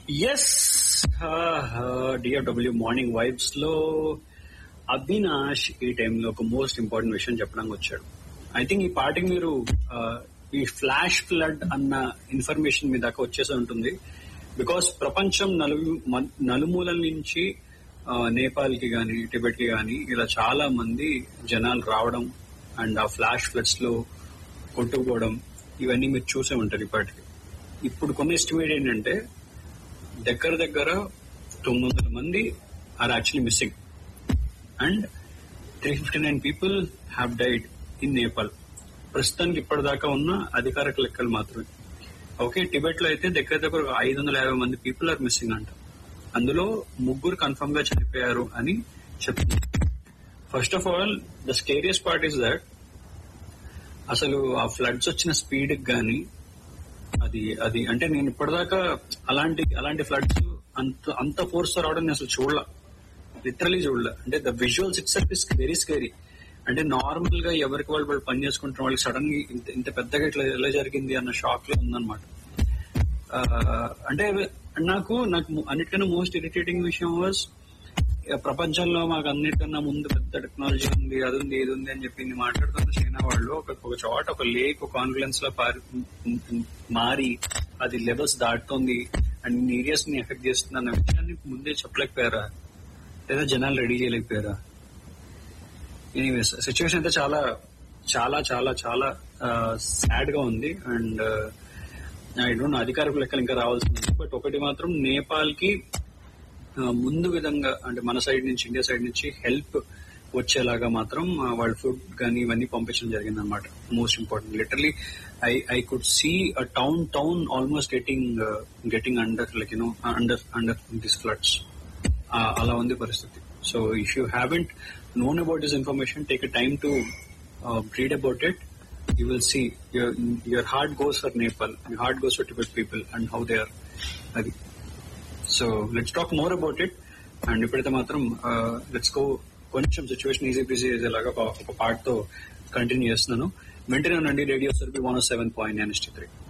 Yes DFW morning vibes లో అవినాష్ ఈ టైంలో ఒక మోస్ట్ ఇంపార్టెంట్ విషయం చెప్పడానికి వచ్చాడు ఐ థింక్ ఈ పార్టీకి మీరు ఆ, ఈ ఫ్లాష్ ఫ్లడ్ అన్న ఇన్ఫర్మేషన్ మీ దాకా వచ్చేసి ఉంటుంది బికాస్ ప్రపంచం నలు మ- నలుమూలల నుంచి ఆ, నేపాల్ కి గాని టిబెట్ కి గాని ఇలా చాలా మంది జనాలు రావడం అండ్ ఆ ఫ్లాష్ ఫ్లడ్స్ లో కొట్టుకుపోవడం ఇవన్నీ మీరు చూసే ఉంటారు ఇప్పటికి ఇప్పుడు కొన్ని ఎస్టిమేట్ ఏంటంటే దగ్గర దగ్గర తొమ్మిది వందల మంది are actually missing and three fifty nine people have died in Nepal ప్రస్తుతానికి ఇప్పటిదాకా ఉన్న అధికారిక లెక్కలు మాత్రమే ఓకే టిబెట్ లో అయితే దగ్గర దగ్గర ఐదు వందల యాభై మంది పీపుల్ ఆర్ మిస్సింగ్ అంట అందులో ముగ్గురు కన్ఫర్మ్ గా చనిపోయారు అని చెప్తున్నారు first of all the scariest part is that అసలు ఆ ఫ్లడ్స్ వచ్చిన స్పీడ్ గానీ అది అది అంటే నేను ఇప్పటిదాకా అలాంటి అలాంటి ఫ్లడ్స్ అంత అంత ఫోర్స్ రావడం నేను అసలు చూడలా లిటరలీ చూడలే అంటే the visuals itself is very scary అంటే నార్మల్ గా ఎవరికి వాళ్ళు వాళ్ళు పని చేసుకుంటున్న వాళ్ళకి సడన్ గా ఇంత ఇంత పెద్దగా ఇట్లా ఎలా జరిగింది అన్న షాక్ లో ఉందన్నమాట ఆ, అంటే నాకు నాకు అన్నిటికన్నా మోస్ట్ ఇరిటేటింగ్ విషయం వాజ్ ప్రపంచంలో మాకు అన్నిటికన్నా ముందు పెద్ద టెక్నాలజీ ఉంది అది ఉంది ఇది ఉంది అని చెప్పి ఇన్ని మాట్లాడుతున్న చైనా వాళ్ళు ఒక ఒక చోట ఒక లేక్ కాన్ఫిడెన్స్ లో పారి మారి అది లెవెల్స్ దాటుతుంది అండ్ ఇన్ని ఏరియాస్ ని ఎఫెక్ట్ చేస్తుంది అన్న విషయాన్ని ముందే చెప్పలేకపోయారా లేదా జనాలు రెడీ చేయలేకపోయారా ఎనీవేస్ సిచ్యువేషన్ అయితే చాలా చాలా చాలా చాలా సాడ్ గా ఉంది అండ్ ఐ డోంట్ అధికారిక లెక్కలు ఇంకా రావాల్సింది బట్ ఒకటి మాత్రం నేపాల్ కి ఆ, ముందు విధంగా అంటే మన సైడ్ నుంచి ఇండియా సైడ్ నుంచి హెల్ప్ వచ్చేలాగా మాత్రం ఆ, వాళ్ళ ఫుడ్ కానీ ఇవన్నీ పంపించడం జరిగింది అనమాట most important literally I I could see a town town almost getting getting under like you know under under this floods అలా ఉంది పరిస్థితి so if you haven't known about this information take a time to read about it you will see your your heart goes for Nepal, your heart goes for Tibet people and how they are. అది so let's talk more about it and ఇప్పుడైతే మాత్రం let's go కొంచెం situation easy busy అయ్యేలాగా ఒక- ఒక part తో continue చేస్తున్నాను వెంటనే ఉండండి రేడియో సర్బీ one seven point nine three